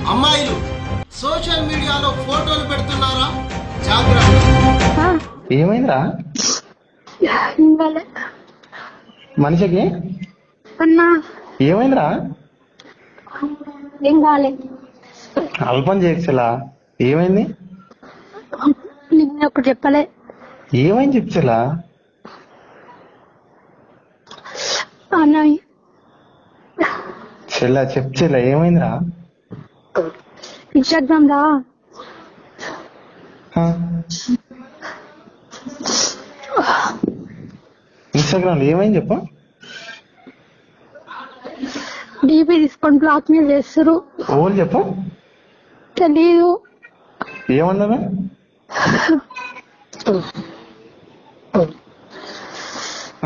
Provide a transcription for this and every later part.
అమ్మాయిలు సోషల్ మీడియాలో ఫోటోలు పెడుతున్నారా జాగ్రత్త ఆ, ఏమైందిరా ఇంకాలే మనిషికి అన్నా ఏమైందిరా ఏం కాలే అల్పం చేయొచ్చులా ఏమైంది నేను ఒకటి చెప్పలే ఏమైంది చెప్తులా అన్న చెల్లా చెప్తులా ఏమైందిరా ఇన్స్టాగ్రామ్ రా ఇన్స్టాగ్రామ్ లో ఏమైంది చెప్పు డీపీ తీసుకొని బ్లాక్ మెయిల్ చేస్తారు ఓళ్ళు చెప్పు తెలీదు ఏమన్నారు ఆ?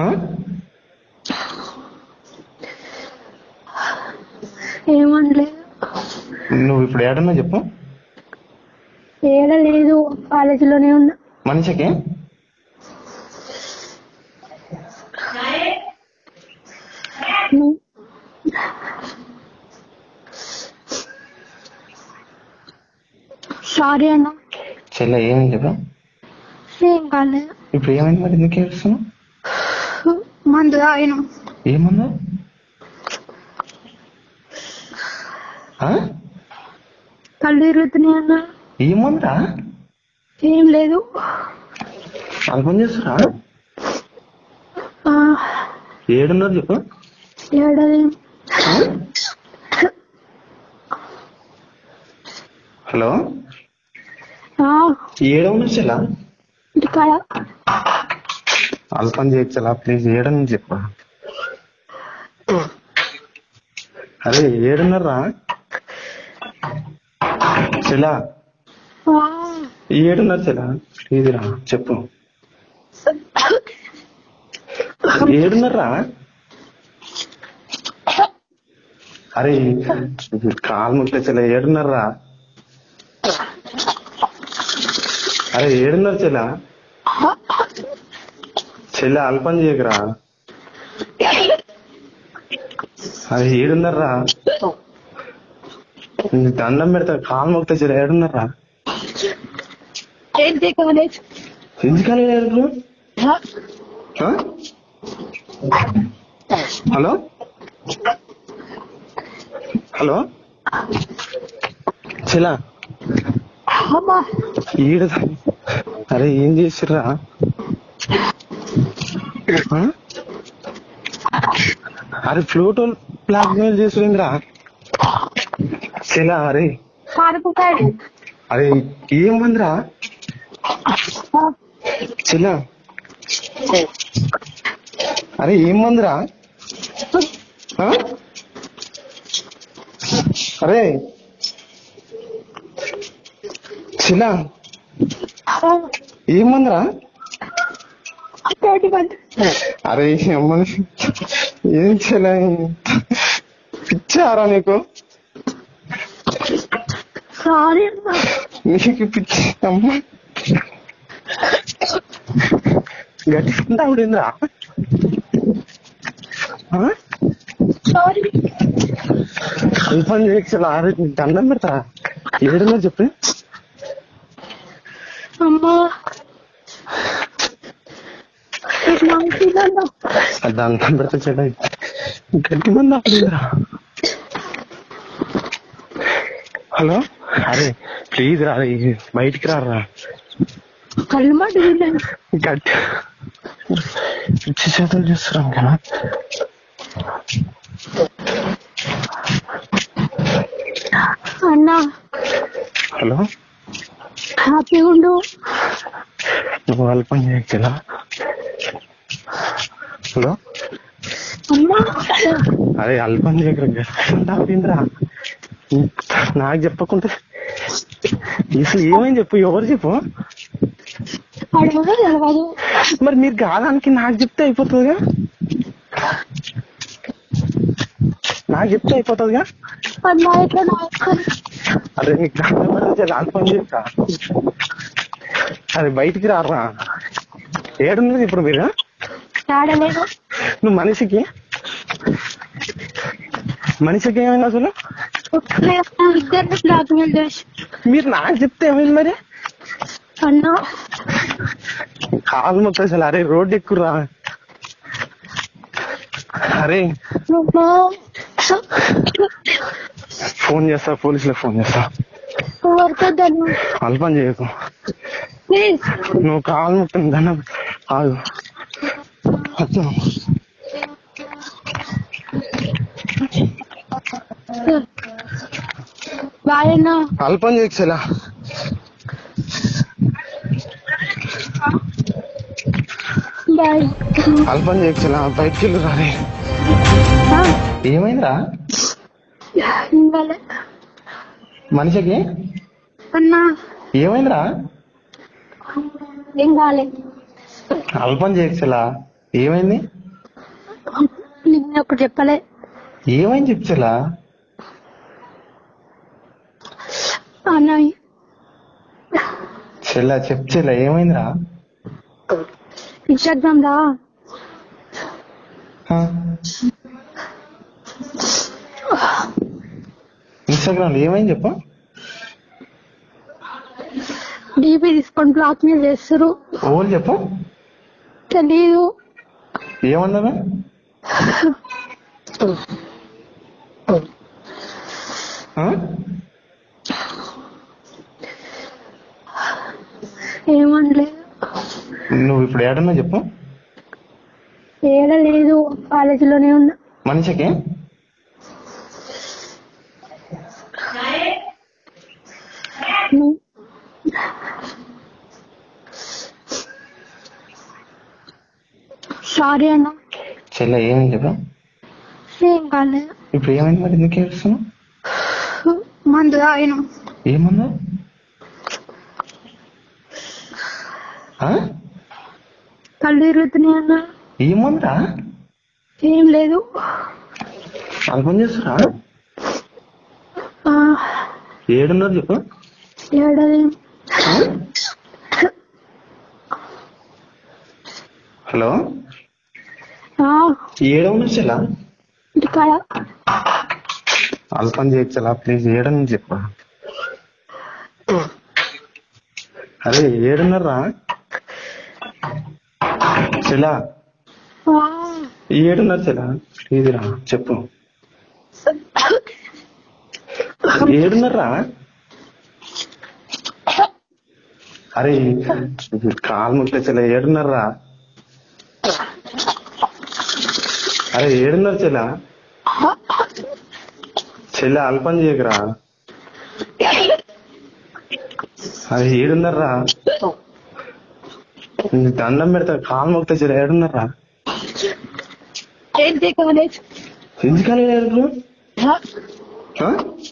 ఏమనలేదు నువ్వు ఇప్పుడు ఏడన్నా చెప్పు ఏడ లేదు కాలేజీలోనే ఉన్నా మనిషికి నువ్వు సారీ అన్న చెల్ల ఏమైంది చెప్పు ఏం కాలేదు ఇప్పుడు ఏమైంది మరి ఎందుకు ఏడుస్తున్నావు మందు తాగిన ఏమన్నా ఆ? కళ్ళు తిరుగుతున్నాయి అన్న ఏమందా ఏం లేదు అల్పం చేస్తురా ఆ, ఏడున్నారు చెప్పు ఏడది హలో ఆ, ఏడవున్నారు చెల్లా ఇంటికాడ అల్పం చేయొచ్చలా ప్లీజ్ ఏడని చెప్పు అరే ఏడున్నారా చెలా ఆ, ఏడున్నారు చెలా ప్లీజ్ రా చెప్పు ఏడున్నారా అరే కాలు ముట్టే చెల్ల ఏడున్నారా అరే ఏడున్నారు చెల్ల చెల్ల అల్పం చేయకురా అరే ఏడున్నారా నీకు దండం పెడతా కాలు మొక్తే చెల్ల ఏడున్నారా ఏంటి కాలేజ్ ఎందుకని ఏడున్నారు ఆ? హలో హలో చెలా అమ్మా ఈడ అరే ఏం చేసిర్రా ఆ? అరే ఫ్లూటో బ్లాక్ మెయిల్ చేసిందిరా చెలా అరే పారిపోతాడు అరే ఏమందిరా చెలా అరే ఏమందిరా ఆ? అరే చిలా ఏమందిరా అరే అమ్మని ఏం చెలా పిచ్చారా నీకు సారీ అమ్మా నీకు పిచ్చి అమ్మ గట్టి ఆవిడేంద్రా సారీ కన్ఫర్మ్ చేయొచ్చు ఆరు దండం పెడతా ఏడున్నా చెప్పి అమ్మా మంచిదన్నా ఆ దండం పెడతా చెడ గట్టి మంది ఆవిడేంద్రా హలో అరే ప్లీజ్ రా రే, బయటికి రారా కళ్ళు మాట విన్నాను గట్టి పిచ్చి చేతులు చేస్తున్నాం కదా అన్నా హలో హ్యాపీగా ఉండు నువ్వు అల్పం చేయొచ్చులా హలో అమ్మా అరే అల్పం చేయకరా నాకు చెప్పకుంటే అసలు ఏమైంది చెప్పు ఎవరు చెప్పు అడగదు తెలవదు మరి మీరు కాదానికి నాకు చెప్తే అయిపోతుందిగా నాకు చెప్తే అయిపోతుందిగా అన్నా ఇట్లా నాకు అరే నీకు దండం పెడితే అల్పం చేయక అరే బయటికి రారా ఏడున్నది ఇప్పుడు మీరు ఆడలేదు నువ్వు మనిషికి మనిషికి ఏమైంది అసలు ఇద్దరిని బ్లాక్మెయిల్ చేసి మీరు నాకు చెప్తే ఏమైంది మరి అన్నా కాలు మొత్తం అసలు అరే రోడ్ ఎక్కురా అరే నువ్వు ఫోన్ చేస్తా పోలీసులకు ఫోన్ చేస్తా వర్కొద్దాను అల్పం చేయకు ప్లీజ్ నువ్వు కాలు మొత్తం దండం ఆగు అచ్చా. బాయ్ అన్నా అల్పం చేయకులా బాయ్ అల్పం చేయకులా బయటికి వెళ్ళు రారే ఏమైందిరా ఇంకాలే మనిషికి అన్నా ఏమైందిరా ఏం కాలే అల్పం చేయకులా ఏమైంది నేను ఒకటి చెప్పలే ఏమైంది చెప్తులా అన్న చెల్లా చెప్తులా ఏమైందిరా ఇన్స్టాగ్రామ్ రా ఇన్స్టాగ్రామ్ లో ఏమైంది చెప్పు డీపీ తీసుకొని బ్లాక్మెయిల్ చేస్తారు ఓళ్ళు చెప్పు తెలీదు ఏమన్నారు ఆ? ఏమనలేదు నువ్వు ఇప్పుడు ఏడన్నా చెప్పు ఏడ లేదు కాలేజీలోనే ఉన్నా మనిషికి నువ్వు సారీ అన్న చెల్ల ఏమైంది చెప్పు ఏం కాలేదు ఇప్పుడు ఏమైంది మరి ఎందుకు ఏడుస్తున్నావు మందు తాగిన ఏమన్నా ఆ? కళ్ళు తిరుగుతున్నాయి అన్న ఏమందా ఏం లేదు అల్పం చేస్తురా ఆ, ఏడున్నారు చెప్పు ఏడది హలో ఆ, ఏడవున్నారు చెల్ల ఇంటికాడ అల్పం చేయొచ్చలా ప్లీజ్ ఏడని చెప్పు అరే ఏడున్నారా చెలా ఆ, ఏడున్నారు చెలా ప్లీజ్ రా చెప్పు ఏడున్నారా అరే కాలు ముట్టే చెల్ల ఏడున్నారా అరే ఏడున్నారు చెల్ల చెల్ల అల్పం చేయకురా అరే ఏడున్నారా నీకు దండం పెడతా కాలు మొక్తే చెల్ల ఏడున్నారా ఏంటి కాలేజ్ ఎందుకని ఏడున్నారు ఆ?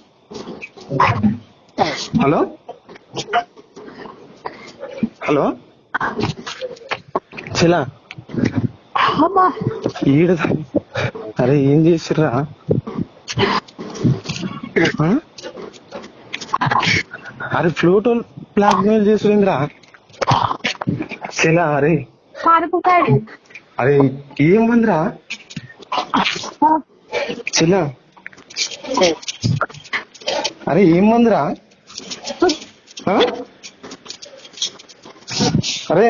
హలో హలో చెలా అమ్మా ఈడ అరే ఏం చేసిర్రా ఆ? అరే ఫ్లూట్ బ్లాక్ మెయిల్ చేసిండ్రా చెలా అరే పారిపోతాడు అరే ఏమందిరా చెలా అరే ఏమందిరా ఆ? అరే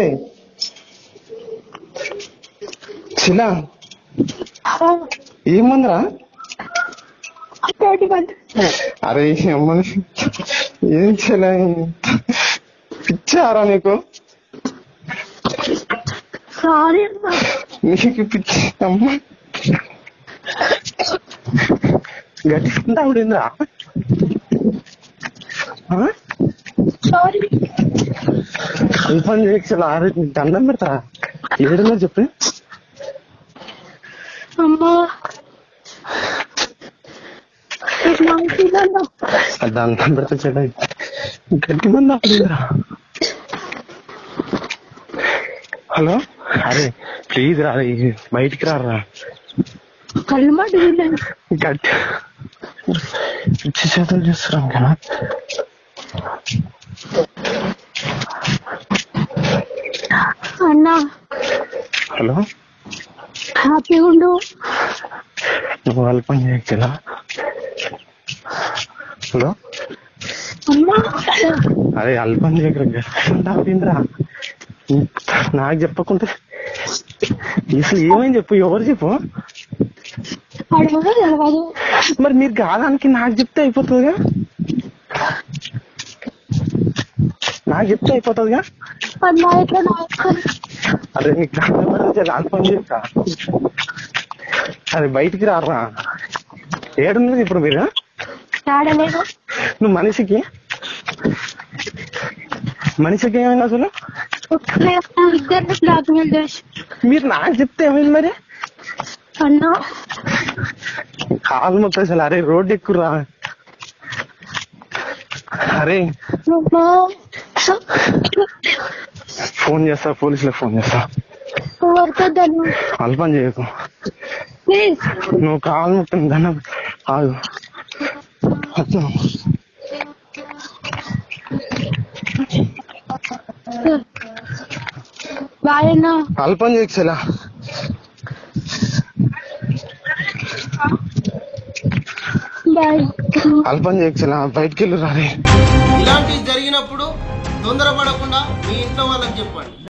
చిలా ఏమందిరా అరే అమ్మని ఏం చెలా పిచ్చారా నీకు సారీ అమ్మా నీకు పిచ్చి అమ్మ గట్టి ఆవిడిందా సారీ కన్ఫర్మ్ చేయొచ్చు ఆరు దండం పెడతా ఏడున్నా చెప్పి అమ్మా మంచిదన్నా ఆ దండం పెడతా చెడ గట్టి మంది ఆవిడిందిరా హలో అరే ప్లీజ్ రా ఇది బయటికి రారా కళ్ళు మాట విన్నాను గట్టి పిచ్చి చేతులు చేస్తున్నాం కదా అన్నా హలో హ్యాపీగా ఉండు నువ్వు అల్పం చేయొచ్చులా అన్నా అరే అల్పం చేయకరా నాకు చెప్పకుంటే అసలు ఏమైంది చెప్పు ఎవరు చెప్పు అడగదు తెలవదు మరి మీరు కాదానికి నాకు చెప్తే అయిపోతుందిగా నాకు చెప్తే అయిపోతుందిగా అన్నా ఇట్లా నాకు అరే నీకు కావాలి అల్పం చేయక అరే బయటికి రారా ఏడున్నది ఇప్పుడు మీరు ఆడలేదు నువ్వు మనిషికి మనిషికి ఏమైంది అసలు ఇద్దరిని బ్లాక్మెయిల్ చేసి మీరు నాకు చెప్తే ఏమైంది మరి అన్నా కాలు మొత్తం అసలు అరే రోడ్డు ఎక్కురా అరే నువ్వు ఫోన్ చేస్తా పోలీసులకు ఫోన్ చేస్తా వర్కొద్దాను అల్పం చేయకు ప్లీజ్ నువ్వు కాలు మొత్తం దండం ఆగు అట్లా. బాయ్ అన్నా అల్పం చేయకులా బాయ్ అల్పం చేయకులా బయటికి వెళ్ళి రారే ఇలాంటివి జరిగినప్పుడు తొందరపడకుండా మీ ఇంట్లో వాళ్ళకి చెప్పండి